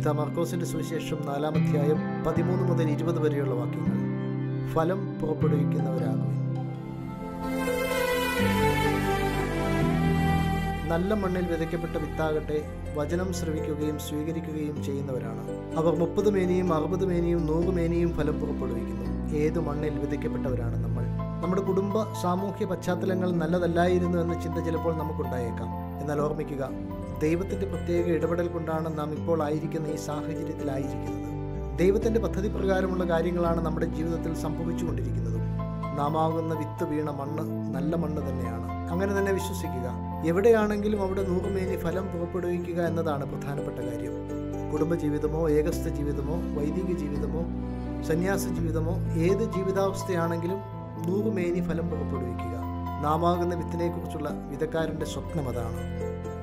വിശുദ്ധ മർക്കോസിന്റെ സുവിശേഷം നാലാം അധ്യായം പതിമൂന്ന് മുതൽ ഇരുപത് വരെയുള്ള വാക്യങ്ങൾ ഫലം പുറപ്പെടുവിക്കുന്നവരാകുവിൻ നല്ല മണ്ണിൽ വിതയ്ക്കപ്പെട്ട വിത്താകട്ടെ വചനം ശ്രവിക്കുകയും സ്വീകരിക്കുകയും ചെയ്യുന്നവരാണ് അവർ മുപ്പത് മേനിയും അറുപത് മേനിയും നൂറ് മേനിയും ഫലം പുറപ്പെടുവിക്കുന്നു ഏതു മണ്ണിൽ വിതയ്ക്കപ്പെട്ടവരാണ് നമ്മൾ നമ്മുടെ കുടുംബ സാമൂഹ്യ പശ്ചാത്തലങ്ങൾ നല്ലതല്ലായിരുന്നു എന്ന ചിന്ത ചിലപ്പോൾ നമുക്കുണ്ടായേക്കാം എന്നാൽ ഓർമ്മിക്കുക ദൈവത്തിന്റെ പ്രത്യേക ഇടപെടൽ കൊണ്ടാണ് നാം ഇപ്പോൾ ആയിരിക്കുന്ന ഈ സാഹചര്യത്തിലായിരിക്കുന്നത് ദൈവത്തിന്റെ പദ്ധതി പ്രകാരമുള്ള കാര്യങ്ങളാണ് നമ്മുടെ ജീവിതത്തിൽ സംഭവിച്ചുകൊണ്ടിരിക്കുന്നതും നാം ആകുന്ന വിത്ത് വീണ മണ്ണ് നല്ല മണ്ണ് തന്നെയാണ് അങ്ങനെ തന്നെ വിശ്വസിക്കുക എവിടെയാണെങ്കിലും അവിടെ നൂറുമേനി ഫലം പുറപ്പെടുവിക്കുക എന്നതാണ് പ്രധാനപ്പെട്ട കാര്യം കുടുംബജീവിതമോ ഏകസ്ഥ ജീവിതമോ വൈദിക ജീവിതമോ സന്യാസ ജീവിതമോ ഏത് ജീവിതാവസ്ഥയാണെങ്കിലും നൂറുമേനി ഫലം പുറപ്പെടുവിക്കുക നാമാകുന്ന വിത്തിനെക്കുറിച്ചുള്ള വിധക്കാരൻ്റെ സ്വപ്നം അതാണ്